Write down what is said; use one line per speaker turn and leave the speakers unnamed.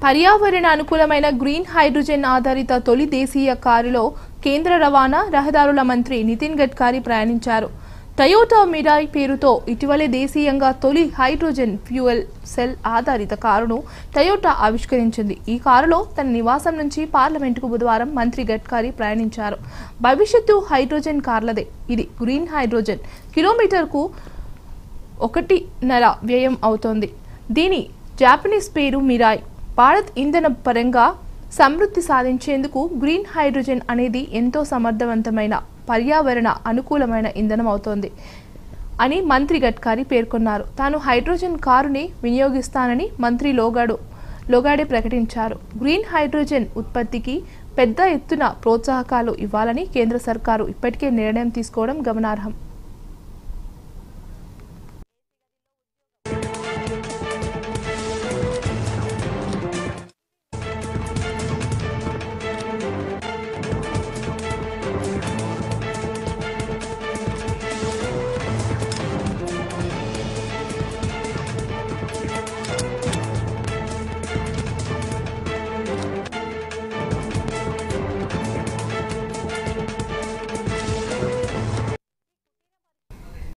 పర్యావరణ అనుకూలమైన green hydrogen ఆధారిత తొలి దేశీయ కారులో కేంద్ర రవాణా రహదారుల మంత్రి నితిన్ గడ్కరీ ప్రయాణించారు టయోటా మిరాయ్ పేరుతో ఇటీవలే దేశీయంగా తొలి హైడ్రోజన్ ఫ్యూయల్ సెల్ ఆధారిత కారును టయోటా ఆవిష్కరించింది ఈ కారులో తన నివాసం నుంచి పార్లమెంటుకు బుధవారం మంత్రి గడ్కరీ ప్రయాణించారు భవిష్యత్తు హైడ్రోజన్ కార్లదే ఇది గ్రీన్ హైడ్రోజన్ కిలోమీటర్కు ఒకటిన్నర వ్యయం అవుతోంది దీని జాపనీస్ పేరు మిరాయ్ భారత్ ఇంధన పరంగా సమృద్ధి సాధించేందుకు గ్రీన్ హైడ్రోజన్ అనేది ఎంతో సమర్థవంతమైన పర్యావరణ అనుకూలమైన ఇంధనం అవుతోంది అని మంత్రి గడ్కరీ పేర్కొన్నారు తాను హైడ్రోజన్ కారుని వినియోగిస్తానని మంత్రి లోగాడు లోగాడే ప్రకటించారు గ్రీన్ హైడ్రోజన్ ఉత్పత్తికి పెద్ద ఎత్తున ప్రోత్సాహకాలు ఇవ్వాలని కేంద్ర సర్కారు ఇప్పటికే నిర్ణయం తీసుకోవడం గమనార్హం